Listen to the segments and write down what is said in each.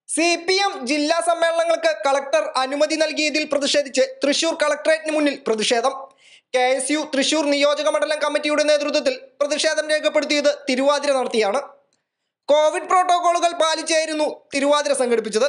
C P M ജില്ലാ സമ്മേളനങ്ങൾക്ക് collector അനുമതി നൽകിയതിൽ പ്രതിഷേധിച്ച് തൃശൂർ കളക്ടറേറ്റിന് മുന്നിൽ പ്രതിഷേധം കെ എസ് യു തൃശൂർ നിയോജക മണ്ഡലം കമ്മിറ്റിയുടെ നേതൃത്വത്തിൽ പ്രതിഷേധം രേഖപ്പെടുത്തിയത് തിരുവാതിര നടത്തിയാണ് കോവിഡ് പ്രോട്ടോകോളുകൾ പാലിച്ചായിരുന്നു തിരുവാതിര സംഘടിപ്പിച്ചത്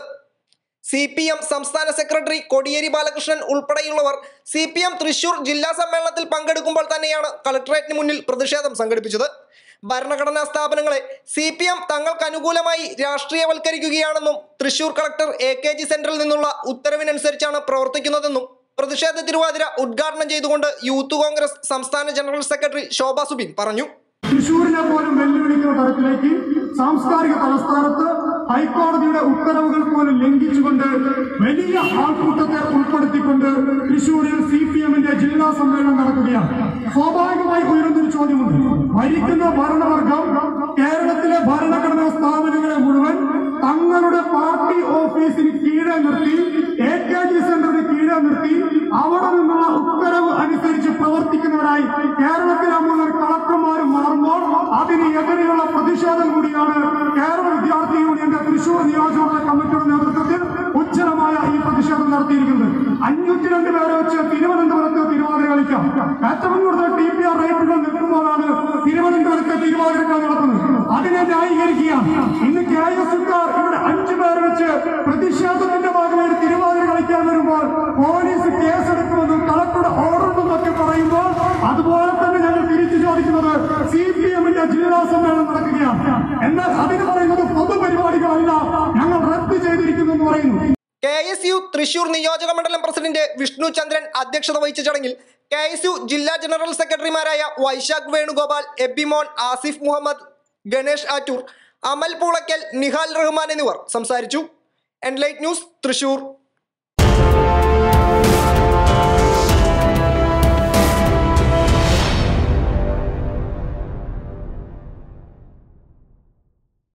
സി പി എം സംസ്ഥാന സെക്രട്ടറി കോടിയേരി ബാലകൃഷ്ണൻ ഉൾപ്പെടെയുള്ളവർ സി പി എം തൃശൂർ ജില്ലാ സമ്മേളനത്തിൽ പങ്കെടുക്കുമ്പോൾ തന്നെയാണ് കളക്ടറേറ്റിന് മുന്നിൽ പ്രതിഷേധം സംഘടിപ്പിച്ചത് ഭരണഘടനാ സ്ഥാപനങ്ങളെ സി പി എം തങ്ങൾക്ക് അനുകൂലമായി രാഷ്ട്രീയവൽക്കരിക്കുകയാണെന്നും Thrissur collector A K G സെന്ററിൽ നിന്നുള്ള ഉത്തരവിനനുസരിച്ചാണ് പ്രവർത്തിക്കുന്നതെന്നും പ്രതിഷേധ തിരുവാതിര ഉദ്ഘാടനം ചെയ്തുകൊണ്ട് യൂത്ത് കോൺഗ്രസ് സംസ്ഥാന ജനറൽ സെക്രട്ടറി ശോഭ സുബിൻ പറഞ്ഞു തൃശൂരിനെ പോലും വെല്ലുവിളിക്കുന്ന തരത്തിലേക്ക് സാംസ്കാരിക തലസ്ഥാനത്ത് ഹൈക്കോടതിയുടെ ഉത്തരവുകൾ പോലും ലംഘിച്ചുകൊണ്ട് വലിയ ആൾക്കൂട്ടത്തെ ഉൾപ്പെടുത്തിക്കൊണ്ട് തൃശൂരിൽ സി പി എമ്മിന്റെ ജില്ലാ സമ്മേളനം നടക്കുകയാണ് സ്വാഭാവികമായി ഉയരുന്നൊരു ചോദ്യമുണ്ട് ഭരിക്കുന്ന ഭരണവർഗം കേരളത്തിലെ ഭരണഘടനാ സ്ഥാപനങ്ങളെ മുഴുവൻ തങ്ങളുടെ പാർട്ടി ഓഫീസിന് കീഴെ നിർത്തി എ കെ ജി സെന്ററിന് കീഴെ നിർത്തി അവിടെ നിന്നുള്ള ഉത്തരവ് അനുസരിച്ച് പ്രവർത്തിക്കുന്നവരായി കേരളത്തിലെ മുഴുവൻ കളക്ടർമാരും മാറുമ്പോൾ അതിന് എതിരെയുള്ള പ്രതിഷേധം കൂടിയാണ് കേരള വിദ്യാർത്ഥി യൂണിയന്റെ തൃശൂർ നിയോജകമണ്ഡല കമ്മിറ്റിയുടെ നേതൃത്വത്തിൽ ഉജ്ജ്വലമായ ഈ പ്രതിഷേധം നടത്തിയിരിക്കുന്നത് അഞ്ഞൂറ്റി രണ്ട് പേരെ വെച്ച് തിരുവനന്തപുരത്ത് തിരുവാതിര കളിക്കാം ഏറ്റവും കൂടുതൽ ടി പി ആർ റേറ്റുകൾ നിൽക്കുമ്പോഴാണ് തിരുവനന്തപുരത്തെ തിരുവാതിരക്കൾ നടത്തുന്നത് അതിനെ ന്യായീകരിക്കുകയാണ് ഇന്ന് കെ എസ് ഇവിടെ അഞ്ചു പേരെ വെച്ച് പ്രതിഷേധത്തിന്റെ ഭാഗമായി തിരുവാതിര കളിക്കാൻ വരുമ്പോൾ പോലീസ് കേസെടുക്കുമെന്നും കളക്ടറുടെ ഓർഡറുമെന്നൊക്കെ പറയുമ്പോൾ അതുപോലെ തന്നെ ഞങ്ങൾ തിരിച്ചു ചോദിക്കുന്നത് സി പി എമ്മിന്റെ ജില്ലാ സമ്മേളനം നടക്കുകയാണ് എന്നാൽ അതിന് പറയുന്നത് പൊതുപരിപാടികളല്ല ഞങ്ങൾ റദ്ദ് ചെയ്തിരിക്കുന്നു എന്ന് പറയുന്നു കെ എസ് യു തൃശൂർ നിയോജക മണ്ഡലം പ്രസിഡന്റ് വിഷ്ണു ചന്ദ്രൻ അധ്യക്ഷത വഹിച്ച ചടങ്ങിൽ കെ എസ് യു ജില്ലാ ജനറൽ സെക്രട്ടറിമാരായ വൈശാഖ് വേണുഗോപാൽ എബിമോൻ ആസിഫ് മുഹമ്മദ് ഗണേഷ് ആറ്റൂർ അമൽ പൂളയ്ക്കൽ നിഹാൽ റഹ്മാൻ എന്നിവർ സംസാരിച്ചു എൻലൈറ്റ് ന്യൂസ് തൃശൂർ